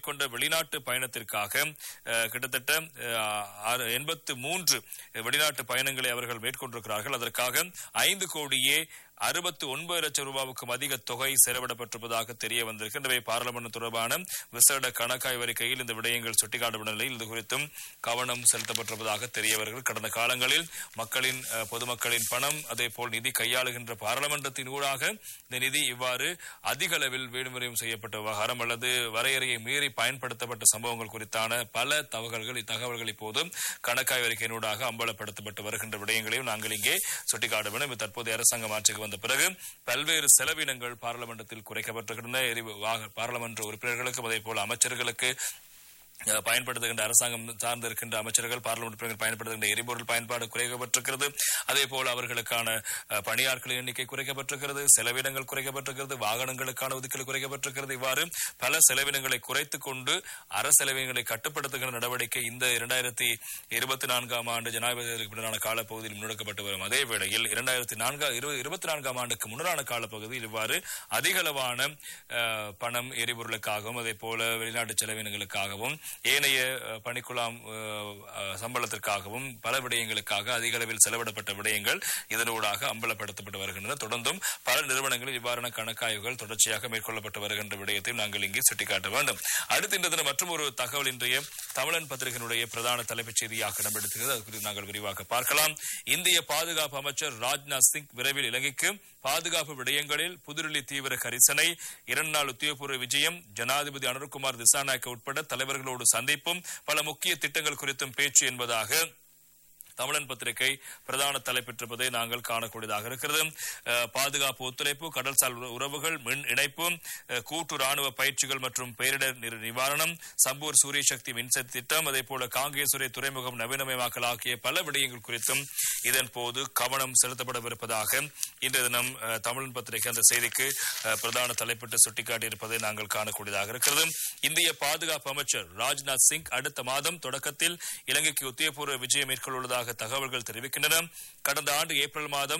மேற்கொண்ட வெளிநாட்டு பயணத்திற்காக அஹ், கிட்டத்தட்ட எண்பத்து மூன்று வெளிநாட்டு பயணங்களை அவர்கள் மேற்கொண்டிருக்கிறார்கள் அதற்காக ஐந்து கோடியே அறுபத்து ஒன்பது லட்சம் ரூபாவுக்கும் அதிக தொகை செலவிடப்பட்டிருப்பதாக தெரிய வந்திருக்கின்றவை பாராளுமன்றம் தொடர்பான விசேட கணக்காய் அறிக்கையில் இந்த விடயங்கள் சுட்டிக்காட்டப்பட்ட நிலையில் இது குறித்தும் கவனம் செலுத்தப்பட்டிருப்பதாக தெரிய வருகிறது கடந்த காலங்களில் மக்களின் அஹ், பொதுமக்களின் பணம் அதே போல் நிதி கையாளுகின்ற பாராளுமன்றத்தின் ஊடாக இந்த நிதி இவ்வாறு அதிக அளவில் வீடுமுறையும் செய்யப்பட்ட விவகாரம் அல்லது வரையறையை மீறி பயன்படுத்தப்பட்ட சம்பவங்கள் குறித்தான பல தகவல்கள் இத்தகவல்கள் இப்போது கணக்காய் அறிக்கையினூடாக அம்பலப்படுத்தப்பட்டு வருகின்ற விடயங்களையும் நாங்கள் இங்கே சுட்டிக்காட்ட வேண்டும் இது தற்போதைய அரசாங்கம் ஆட்சிக்கு வந்த பிறகு பல்வேறு செலவினங்கள் பாராளுமன்றத்தில் குறைக்கப்பட்டிருக்கின்றன எரிவு- வாக- பாராளுமன்ற உறுப்பினர்களுக்கும் அதே போல அமைச்சர்களுக்கு அஹ், பயன்படுத்துகின்ற அரசாங்கம் சார்ந்து இருக்கின்ற அமைச்சர்கள் பார்லிமெண்ட் உறுப்பினர்கள் பயன்படுத்துகின்ற எரிபொருள் பயன்பாடு குறைக்கப்பட்டிருக்கிறது அதே போல அவர்களுக்கான அஹ், பணியாட்களின் எண்ணிக்கை குறைக்கப்பட்டிருக்கிறது செலவினங்கள் குறைக்கப்பட்டிருக்கிறது வாகனங்களுக்கான ஒதுக்கீடு குறைக்கப்பட்டிருக்கிறது இவ்வாறு பல செலவினங்களை குறைத்துக் கொண்டு அரசெலவினங்களை கட்டுப்படுத்துகிற நடவடிக்கை இந்த இரண்டாயிரத்தி இருபத்தி நான்காம் ஆண்டு ஜனாதிபதிக்கு பின்னரான காலப்பகுதியில் முன்னெடுக்கப்பட்டு வரும் அதே வேளையில் இரண்டாயிரத்தி நான்கா இருபத்தி நான்காம் ஆண்டுக்கு முன்னரான காலப்பகுதியில் இவ்வாறு அதிக அளவான அஹ், பணம் எரிபொருளுக்காகவும் அதே போல வெளிநாட்டு செலவினங்களுக்காகவும் ஏனைய அஹ், பணிக்குழாம் அஹ், அஹ், சம்பளத்திற்காகவும் பல விடயங்களுக்காக அதிக அளவில் செலவிடப்பட்ட விடயங்கள் இதனூடாக அம்பலப்படுத்தப்பட்டு வருகின்றன தொடர்ந்தும் பல நிறுவனங்களில் இவ்வாறான கணக்காய்வுகள் தொடர்ச்சியாக மேற்கொள்ளப்பட்டு வருகின்ற விடயத்தையும் நாங்கள் இங்கே சுட்டிக்காட்ட வேண்டும் அடுத்த இந்த தினம் மற்றும் ஒரு தகவல் இன்றைய தமிழன் பத்திரிகையினுடைய பிரதான தலைப்புச் செய்தியாக இடம்பெடுத்துகிறது அது குறித்து நாங்கள் விரிவாக பார்க்கலாம் இந்திய பாதுகாப்பு அமைச்சர் ராஜ்நாத் சிங் விரைவில் இலங்கைக்கு பாதுகாப்பு விடயங்களில் புதுடில்லி தீவிர கரிசனை இரண்டு நாள் உத்தியோகபூர்வ விஜயம் ஜனாதிபதி அனுர்குமார் திசாநாயக்க உட்பட தலைவர்களோடு சந்திப்பும் பல முக்கிய திட்டங்கள் குறித்தும் பேச்சு என்பதாக தமிழன் பத்திரிகை பிரதான தலைப்பெற்றிருப்பதை நாங்கள் காணக்கூடியதாக இருக்கிறது அஹ், பாதுகாப்பு ஒத்துழைப்பு கடல்சார் உற- உறவுகள் மின் இணைப்பு அஹ், கூட்டு ராணுவ பயிற்சிகள் மற்றும் பேரிடர் நிர- நிவாரணம் சம்பூர் சூரிய சக்தி மின்சக்தி திட்டம் அதே போல காங்கேசுரை துறைமுகம் நவீனமயமாக்கல் ஆகிய பல விடயங்கள் குறித்தும் இதன் போது கவனம் செலுத்தப்படவிருப்பதாக இன்றைய தினம் அஹ், தமிழன் பத்திரிகை அந்த செய்திக்கு அஹ், பிரதான தலைப்பிட்டு சுட்டிக்காட்டியிருப்பதை நாங்கள் காணக்கூடியதாக இருக்கிறது இந்திய பாதுகாப்பு அமைச்சர் ராஜ்நாத் சிங் அடுத்த மாதம் தொடக்கத்தில் இலங்கைக்கு உத்தியோகபூர்வ விஜயம் மேற்கொள்வதாக தகவல்கள் தெரிவிக்கின்றன கடந்த ஆண்டு ஏப்ரல் மாதம்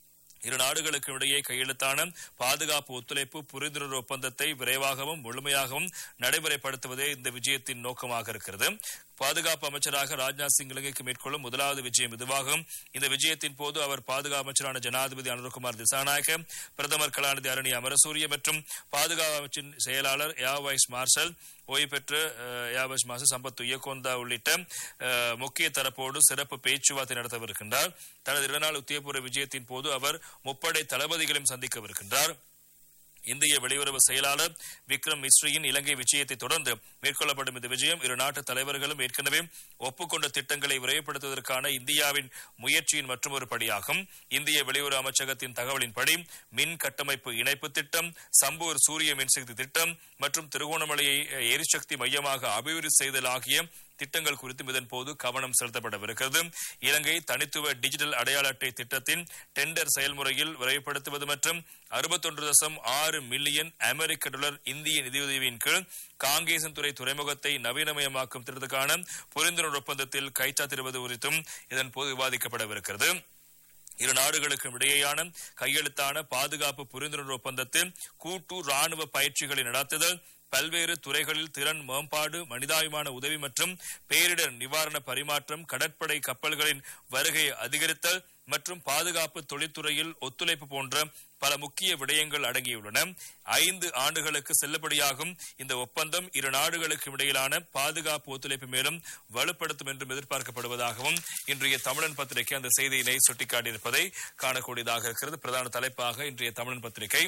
இரு நாடுகளுக்கும் இடையே கையெழுத்தான பாதுகாப்பு ஒத்துழைப்பு புரிந்துணர்வு ஒப்பந்தத்தை விரைவாகவும் முழுமையாகவும் நடைமுறைப்படுத்துவதே இந்த விஜயத்தின் நோக்கமாக இருக்கிறது பாதுகாப்பு அமைச்சராக ராஜ்நாத் சிங் இலங்கைக்கு மேற்கொள்ளும் முதலாவது விஜயம் இதுவாகும் இந்த விஜயத்தின் போது அவர் பாதுகாப்பு அமைச்சரான ஜனாதிபதி அனுர்குமார் திசாநாயக்க பிரதமர் கலாநிதி அரணி அமரசூரிய மற்றும் பாதுகாப்பு அமைச்சின் செயலாளர் ஏர் வைஸ் மார்ஷல் ஓய்வு பெற்ற அஹ், ஏர் வைஸ் மார்ஷல் சம்பத் உயக்கோந்தா உள்ளிட்ட அஹ், முக்கிய தரப்போடு சிறப்பு பேச்சுவார்த்தை நடத்தவிருக்கின்றார் தனது இரநாள் உத்தியபூர்வ விஜயத்தின் போது அவர் முப்படை தளபதிகளையும் சந்திக்கவிருக்கின்றார் இந்திய வெளியுறவு செயலாளர் விக்ரம் மிஸ்ரியின் இலங்கை விஜயத்தை தொடர்ந்து மேற்கொள்ளப்படும் இந்த விஜயம் இரு நாட்டு தலைவர்களும் ஏற்கனவே ஒப்புக்கொண்ட திட்டங்களை விரைவுபடுத்துவதற்கான இந்தியாவின் முயற்சியின் மற்றொரு படியாகும் இந்திய வெளியுறவு அமைச்சகத்தின் தகவலின்படி மின் கட்டமைப்பு இணைப்பு திட்டம் சம்பூர் சூரிய மின்சக்தி திட்டம் மற்றும் திருகோணமலையை அஹ், எரிசக்தி மையமாக அபிவிருத்தி செய்தல் ஆகிய திட்டங்கள் குறித்தும் இதன் போது கவனம் செலுத்தப்படவிருக்கிறது இலங்கை தனித்துவ டிஜிட்டல் அடையாள அட்டை திட்டத்தின் டெண்டர் செயல்முறையில் விரைவுபடுத்துவது மற்றும் அறுபத்தொன்று தசம் ஆறு மில்லியன் அமெரிக்க டாலர் இந்திய நிதியுதவியின் கீழ் காங்கேசன்துறை துறைமுகத்தை நவீனமயமாக்கும் திட்டத்துக்கான புரிந்துணர்வு ஒப்பந்தத்தில் கைச்சாத்திடுவது குறித்தும் இதன் போது விவாதிக்கப்படவிருக்கிறது இரு நாடுகளுக்கும் இடையேயான கையெழுத்தான பாதுகாப்பு புரிந்துணர்வு ஒப்பந்தத்தில் கூட்டு ராணுவ பயிற்சிகளை நடத்துதல் பல்வேறு துறைகளில் திறன் மேம்பாடு மனிதாபிமான உதவி மற்றும் பேரிடர் நிவாரண பரிமாற்றம் கடற்படை கப்பல்களின் வருகையை அதிகரித்தல் மற்றும் பாதுகாப்பு தொழில்துறையில் ஒத்துழைப்பு போன்ற பல முக்கிய விடயங்கள் அடங்கியுள்ளன ஐந்து ஆண்டுகளுக்கு செல்லுபடியாகும் இந்த ஒப்பந்தம் இரு நாடுகளுக்கும் இடையிலான பாதுகாப்பு ஒத்துழைப்பு மேலும் வலுப்படுத்தும் என்றும் எதிர்பார்க்கப்படுவதாகவும் இன்றைய தமிழன் பத்திரிகை அந்த செய்தியினை சுட்டிக்காட்டியிருப்பதை காணக்கூடியதாக இருக்கிறது பிரதான தலைப்பாக இன்றைய தமிழன் பத்திரிகை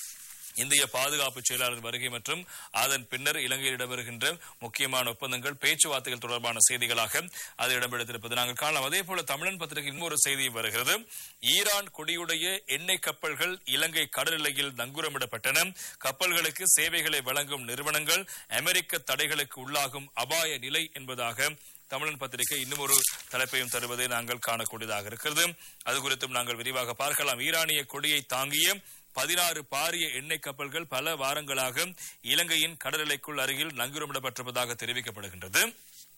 இந்திய பாதுகாப்பு செயலாளர் வருகை மற்றும் அதன் பின்னர் இலங்கையில் இடம்பெறுகின்ற முக்கியமான ஒப்பந்தங்கள் பேச்சுவார்த்தைகள் தொடர்பான செய்திகளாக அது இடம்பெடுத்திருப்பது நாங்கள் காணலாம் அதே போல தமிழன் பத்திரிகை இன்னொரு செய்தி வருகிறது ஈரான் கொடியுடைய எண்ணெய் கப்பல்கள் இலங்கை கடல் எல்லையில் நங்கூரமிடப்பட்டன கப்பல்களுக்கு சேவைகளை வழங்கும் நிறுவனங்கள் அமெரிக்க தடைகளுக்கு உள்ளாகும் அபாய நிலை என்பதாக தமிழன் பத்திரிகை இன்னும் ஒரு தலைப்பையும் தருவதை நாங்கள் காணக்கூடியதாக இருக்கிறது அது குறித்தும் நாங்கள் விரிவாக பார்க்கலாம் ஈரானிய கொடியை தாங்கிய பதினாறு பாரிய எண்ணெய் கப்பல்கள் பல வாரங்களாக இலங்கையின் கடல் எல்லைக்குள் அருகில் நங்கூரமிடப்பட்டிருப்பதாக தெரிவிக்கப்படுகின்றது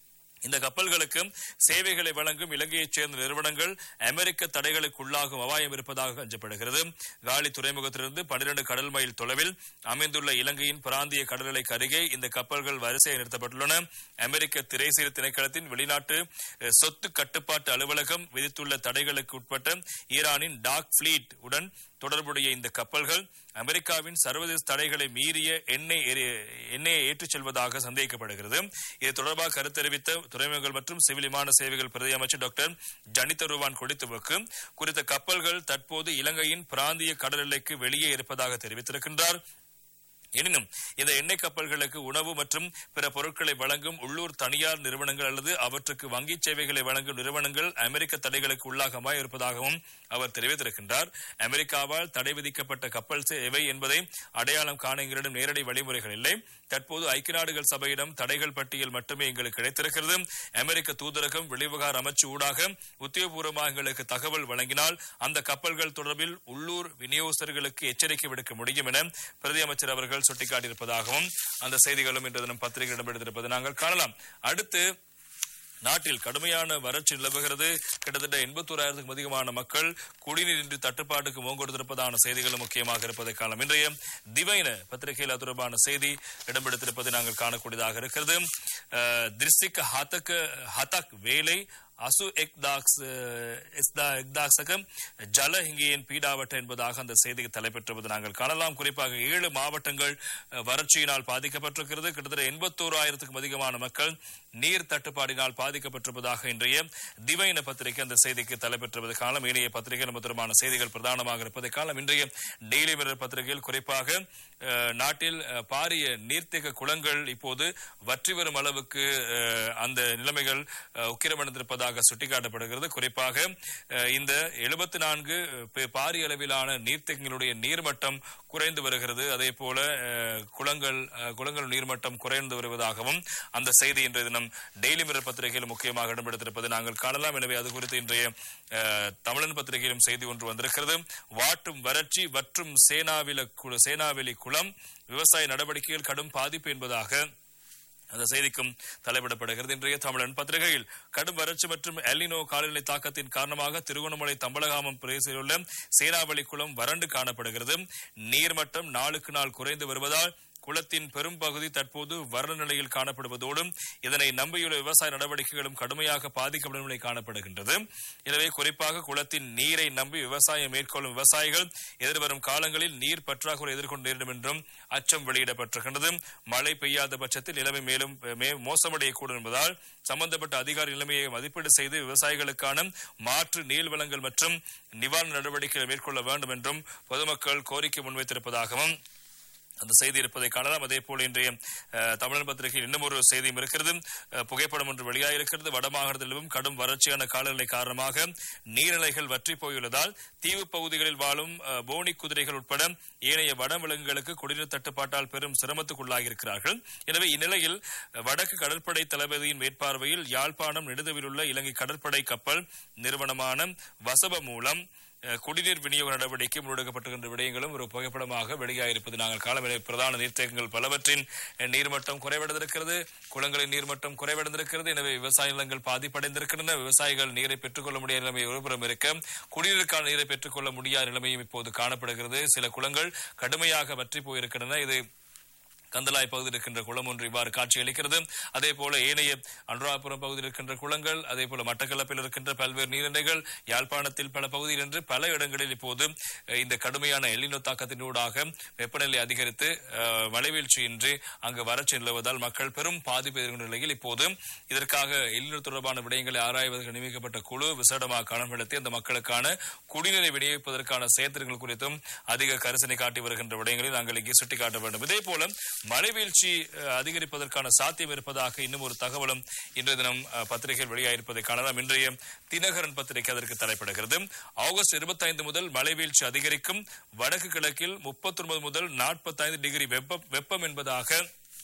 இந்த கப்பல்களுக்கு சேவைகளை வழங்கும் இலங்கையைச் சேர்ந்த நிறுவனங்கள் அமெரிக்க தடைகளுக்குள்ளாகும் அபாயம் இருப்பதாக அஞ்சப்படுகிறது காலி துறைமுகத்திலிருந்து பன்னிரண்டு கடல் மைல் தொலைவில் அமைந்துள்ள இலங்கையின் பிராந்திய கடலலைக்கு அருகே இந்த கப்பல்கள் வரிசையை நிறுத்தப்பட்டுள்ளன அமெரிக்க திரைசீர் திணைக்களத்தின் வெளிநாட்டு அஹ், சொத்து கட்டுப்பாட்டு அலுவலகம் விதித்துள்ள தடைகளுக்கு உட்பட்ட ஈரானின் டாக் ஃபிளீட் உடன் தொடர்புடைய இந்த கப்பல்கள் அமெரிக்காவின் சர்வதேச தடைகளை மீறிய எண்ணெய் எரி- எண்ணெயை ஏற்றிச் செல்வதாக சந்தேகிக்கப்படுகிறது இது தொடர்பாக கருத்தெரிவித்த துறைமுகங்கள் மற்றும் சிவில் விமான சேவைகள் பிரதி அமைச்சர் டாக்டர் ஜனித ரூவான் கொடித்துவுக்கு குறித்த கப்பல்கள் தற்போது இலங்கையின் பிராந்திய கடல் எல்லைக்கு வெளியே இருப்பதாக தெரிவித்திருக்கின்றார் எனினும் இந்த எண்ணெய் கப்பல்களுக்கு உணவு மற்றும் பிற பொருட்களை வழங்கும் உள்ளூர் தனியார் நிறுவனங்கள் அல்லது அவற்றுக்கு வங்கி சேவைகளை வழங்கும் நிறுவனங்கள் அமெரிக்க தடைகளுக்கு உள்ளாகமாய் இருப்பதாகவும் அவர் தெரிவித்திருக்கின்றார் அமெரிக்காவால் தடை விதிக்கப்பட்ட கப்பல் சேவை என்பதை அடையாளம் காண எங்களிடம் நேரடி வழிமுறைகள் இல்லை தற்போது ஐக்கிய நாடுகள் சபையிடம் தடைகள் பட்டியல் மட்டுமே எங்களுக்கு கிடைத்திருக்கிறது அமெரிக்க தூதரகம் வெளிவிவகார அமைச்சு ஊடாக உத்தியோகபூர்வமாக எங்களுக்கு தகவல் வழங்கினால் அந்த கப்பல்கள் தொடர்பில் உள்ளூர் விநியோகஸ்தர்களுக்கு எச்சரிக்கை விடுக்க முடியும் என பிரதி அமைச்சர் அவர்கள் சுட்டிக்காட்டியிருப்பதாகவும் அந்த செய்திகளும் இன்று தினம் பத்திரிகையிடம் எடுத்திருப்பதை நாங்கள் காணலாம் அடுத்து நாட்டில் கடுமையான வறட்சி நிலவுகிறது கிட்டத்தட்ட எண்பத்தோராயிரத்துக்கும் அதிகமான மக்கள் குடிநீரின்றி தட்டுப்பாட்டுக்கு முகங்கொடுத்திருப்பதான செய்திகளும் முக்கியமாக இருப்பதை காணலாம் இன்றைய திவைன பத்திரிகையில் அது தொடர்பான செய்தி இடம்பெடுத்திருப்பதை நாங்கள் காணக்கூடியதாக இருக்கிறது அஹ், திர்சிக் ஹாத்தக் ஹதக் வேலை அசு எக்தாக்ஸ் எக்தாக்ஸக ஜல ஹிங்கியின் பீடாவட்ட என்பதாக அந்த செய்திக்கு தலைப்பெற்றுவது நாங்கள் காணலாம் குறிப்பாக ஏழு மாவட்டங்கள் அஹ், வறட்சியினால் பாதிக்கப்பட்டிருக்கிறது கிட்டத்தட்ட எண்பத்தோராயிரத்துக்கும் அதிகமான மக்கள் நீர் தட்டுப்பாடினால் பாதிக்கப்பட்டிருப்பதாக இன்றைய திவைன பத்திரிகை அந்த செய்திக்கு தலைப்பெற்றுவது காலம் இணைய பத்திரிகை நம்ம தொடர்பான செய்திகள் பிரதானமாக இருப்பதை காலம் இன்றைய டெய்லி மிரர் பத்திரிகையில் குறிப்பாக அஹ், நாட்டில் அஹ், பாரிய நீர்த்தேக்க குளங்கள் இப்போது வற்றி வரும் அளவுக்கு அஹ், அந்த நிலைமைகள் அஹ், உக்கிரமடைந்திருப்பதாக சுட்டிக்காட்டப்படுகிறது குறிப்பாக அஹ், இந்த எழுபத்தி நான்கு பாரிய அளவிலான நீர்த்தேக்கங்களுடைய நீர்மட்டம் குறைந்து வருகிறது அதே போல அஹ், குளங்கள் அஹ், குளங்கள் நீர்மட்டம் குறைந்து வருவதாகவும் அந்த செய்தி இன்றைய தினம் டெய்லி மிரர் பத்திரிகையில் முக்கியமாக இடம்பெடுத்திருப்பதை நாங்கள் காணலாம் எனவே அது குறித்து இன்றைய அஹ், தமிழன் பத்திரிகையிலும் செய்தி ஒன்று வந்திருக்கிறது வாட்டும் வறட்சி வற்றும் சேனாவில கு- சேனாவெளி குளம் விவசாய நடவடிக்கையில் கடும் பாதிப்பு என்பதாக அந்த செய்திக்கும் தலைப்பிடப்படுகிறது இன்றைய தமிழன் பத்திரிகையில் கடும் வறட்சி மற்றும் எல்லினோ காலநிலை தாக்கத்தின் காரணமாக திருகோணமலை தம்பலகாமம் பிரதேசத்தில் உள்ள சேனாவளி குளம் வறண்டு காணப்படுகிறது நீர்மட்டம் நாளுக்கு நாள் குறைந்து வருவதால் குளத்தின் பெரும் பகுதி தற்போது வறண்ட நிலையில் காணப்படுவதோடு இதனை நம்பியுள்ள விவசாய நடவடிக்கைகளும் கடுமையாக பாதிக்கப்படும் நிலை காணப்படுகின்றது எனவே குறிப்பாக குளத்தின் நீரை நம்பி விவசாயம் மேற்கொள்ளும் விவசாயிகள் எதிர்வரும் காலங்களில் நீர் பற்றாக்குறை எதிர்கொண்டு நேரிடும் என்றும் அச்சம் வெளியிடப்பட்டிருக்கின்றது மழை பெய்யாத பட்சத்தில் நிலைமை மேலும் மே- மோசமடையக்கூடும் என்பதால் சம்பந்தப்பட்ட அதிகாரி நிலைமையை மதிப்பீடு செய்து விவசாயிகளுக்கான மாற்று நீர் வளங்கள் மற்றும் நிவாரண நடவடிக்கைகளை மேற்கொள்ள வேண்டும் என்றும் பொதுமக்கள் கோரிக்கை முன்வைத்திருப்பதாகவும் அந்த செய்தி இருப்பதை காணலாம் அதே போல இன்றைய அஹ், தமிழன் பத்திரிகையில் இன்னும் ஒரு செய்தியும் இருக்கிறது அஹ், புகைப்படம் ஒன்று வெளியாகிருக்கிறது வடமாகாணத்திலும் கடும் வறட்சியான காலநிலை காரணமாக நீர்நிலைகள் வற்றி போயுள்ளதால் தீவு பகுதிகளில் வாழும் அஹ், போனி குதிரைகள் உட்பட ஏனைய வனவிலங்குகளுக்கு குடிநீர் தட்டுப்பாட்டால் பெரும் சிரமத்துக்குள்ளாகியிருக்கிறார்கள் எனவே இந்நிலையில் அஹ், வடக்கு கடற்படை தளபதியின் மேற்பார்வையில் யாழ்ப்பாணம் நெடுந்தவில் உள்ள இலங்கை கடற்படை கப்பல் நிறுவனமான வசப மூலம் அஹ், குடிநீர் விநியோக நடவடிக்கை முன்னெடுக்கப்பட்டிருக்கின்ற விடயங்களும் ஒரு புகைப்படமாக வெளியாகிருப்பது நாங்கள் காலமில்லை பிரதான நீர்த்தேக்கங்கள் பலவற்றின் அஹ், நீர்மட்டம் குறைவடைந்திருக்கிறது குளங்களின் நீர்மட்டம் குறைவடைந்திருக்கிறது எனவே விவசாய நிலங்கள் பாதிப்படைந்திருக்கின்றன விவசாயிகள் நீரை பெற்றுக்கொள்ள முடியாத நிலைமை ஒருபுறம் இருக்க குடிநீருக்கான நீரை பெற்றுக்கொள்ள முடியாத நிலைமையும் இப்போது காணப்படுகிறது சில குளங்கள் கடுமையாக வற்றி போயிருக்கின்றன இது கந்தலாய் பகுதியில் இருக்கின்ற குளம் ஒன்று இவ்வாறு காட்சியளிக்கிறது அதே போல ஏனைய அனுராபுரம் பகுதியில் இருக்கின்ற குளங்கள் அதே போல மட்டக்களப்பில் இருக்கின்ற பல்வேறு நீர்நிலைகள் யாழ்ப்பாணத்தில் பல பகுதியில் என்று பல இடங்களில் இப்போது அஹ், இந்த கடுமையான எல்லினோ தாக்கத்தினூடாக வெப்பநிலை அதிகரித்து அஹ், மழைவீழ்ச்சியின்றி அங்கு வறட்சி நிலவுவதால் மக்கள் பெரும் பாதிப்பு எதிர்கொண்ட நிலையில் இப்போது இதற்காக எல்லினோ தொடர்பான விடயங்களை ஆராய்வதற்கு நியமிக்கப்பட்ட குழு விசேடமாக கவனம் செலுத்தி அந்த மக்களுக்கான குடிநீரை விநியோகிப்பதற்கான செயற்திட்டங்கள் குறித்தும் அதிக கரிசனை காட்டி வருகின்ற விடயங்களை நாங்கள் இங்கே சுட்டிக்காட்ட வேண்டும் இதே போல மழைவீழ்ச்சி அஹ், அதிகரிப்பதற்கான சாத்தியம் இருப்பதாக இன்னும் ஒரு தகவலும் இன்றைய தினம் அஹ், பத்திரிகையில் வெளியாயிருப்பதை காணலாம் இன்றைய தினகரன் பத்திரிகை அதற்கு தலைப்படுகிறது ஆகஸ்ட் 25 முதல் மழைவீழ்ச்சி அதிகரிக்கும் வடக்கு கிழக்கில் 39 முதல் 45 டிகிரி வெப்பம் வெப்பம் என்பதாக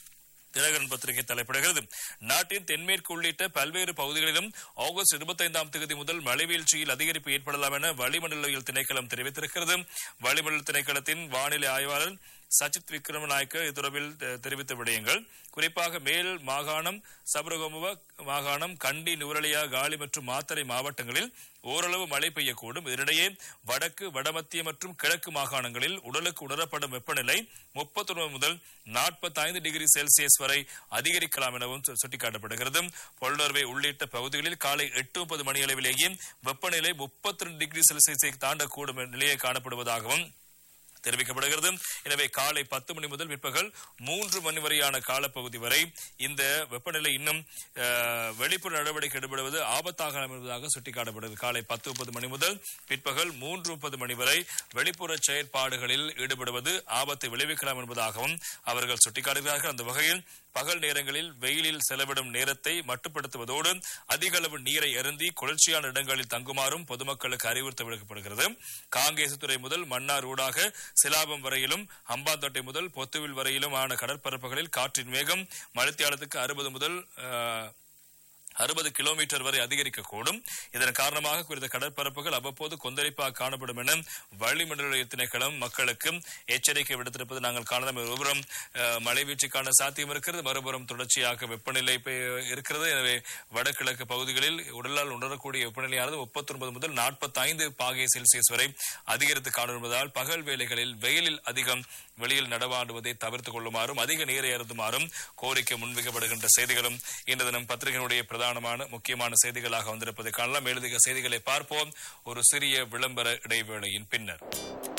தினகரன் பத்திரிகை தலைப்பிடுகிறது நாட்டின் தென்மேற்கு உள்ளிட்ட பல்வேறு பகுதிகளிலும் ஆகஸ்ட் இருபத்தைந்தாம் தேதி முதல் மழைவீழ்ச்சியில் அதிகரிப்பு ஏற்படலாம் என வளிமண்டலவியல் திணைக்களம் தெரிவித்திருக்கிறது வளிமண்டல திணைக்களத்தின் வானிலை ஆய்வாளர் சஜித் விக்ரமநாயக்க இது தொடர்பில் தெ- தெரிவித்த விடயங்கள் குறிப்பாக மேல் மாகாணம் சபரகமுவ மாகாணம் கண்டி நுவரலியா காலி மற்றும் மாத்தறை மாவட்டங்களில் ஓரளவு மழை பெய்யக்கூடும் இதனிடையே வடக்கு வடமத்திய மற்றும் கிழக்கு மாகாணங்களில் உடலுக்கு உணரப்படும் வெப்பநிலை முப்பத்தொன்பது முதல் நாற்பத்தைந்து டிகிரி செல்சியஸ் வரை அதிகரிக்கலாம் எனவும் சு- சுட்டிக்காட்டப்படுகிறது பொருளர்வை உள்ளிட்ட பகுதிகளில் காலை எட்டு முப்பது மணி அளவிலேயே வெப்பநிலை முப்பத்தி ரெண்டு டிகிரி செல்சியஸை தாண்டக்கூடும் என்ற நிலையை காணப்படுவதாகவும் தெரிவிக்கப்படுகிறது எனவே காலை பத்து மணி முதல் பிற்பகல் மூன்று மணி வரையான காலப்பகுதி வரை இந்த வெப்பநிலை இன்னும் அஹ், வெளிப்புற நடவடிக்கை ஈடுபடுவது ஆபத்தாக என்பதாக சுட்டிக்காட்டப்படுகிறது காலை பத்து முப்பது மணி முதல் பிற்பகல் மூன்று முப்பது மணி வரை வெளிப்புற செயற்பாடுகளில் ஈடுபடுவது ஆபத்தை விளைவிக்கலாம் என்பதாகவும் அவர்கள் சுட்டிக்காட்டுகிறார்கள் அந்த வகையில் பகல் நேரங்களில் வெயிலில் செலவிடும் நேரத்தை மட்டுப்படுத்துவதோடு அதிக அளவு நீரை அருந்தி குளிர்ச்சியான இடங்களில் தங்குமாறும் பொதுமக்களுக்கு அறிவுறுத்த விடுக்கப்படுகிறது காங்கேசத்துறை முதல் மன்னார் ஊடாக சிலாபம் வரையிலும் ஹம்பாந்தோட்டை முதல் பொத்துவில் வரையிலும் ஆன கடற்பரப்புகளில் காற்றின் வேகம் மணித்தியாலத்துக்கு அறுபது முதல் அஹ், அறுபது கிலோமீட்டர் வரை அதிகரிக்கக்கூடும் இதன் காரணமாக குறித்த கடற்பரப்புகள் அவ்வப்போது கொந்தளிப்பாக காணப்படும் என வளிமண்டல திணைக்களம் மக்களுக்கு எச்சரிக்கை விடுத்திருப்பது நாங்கள் காணலாம் ஒருபுறம் அஹ், மழை வீழ்ச்சிக்கான சாத்தியம் இருக்கிறது மறுபுறம் தொடர்ச்சியாக வெப்பநிலை பெ- இருக்கிறது எனவே வடகிழக்கு பகுதிகளில் உடலால் உணரக்கூடிய வெப்பநிலையானது முப்பத்தொன்பது முதல் நாற்பத்தைந்து பாகை செல்சியஸ் வரை அதிகரித்து காணப்படுவதால் பகல் வேளைகளில் வெயிலில் அதிகம் வெளியில் நடவாடுவதை தவிர்த்துக் கொள்ளுமாறும் அதிக நீரை அருந்துமாறும் கோரிக்கை முன்வைக்கப்படுகின்ற செய்திகளும் இன்று தினம் பத்திரிகையினுடைய பிரதானமான முக்கியமான செய்திகளாக வந்திருப்பதை காணலாம் மேலதிக செய்திகளை பார்ப்போம் ஒரு சிறிய விளம்பர இடைவேளையின் பின்னர்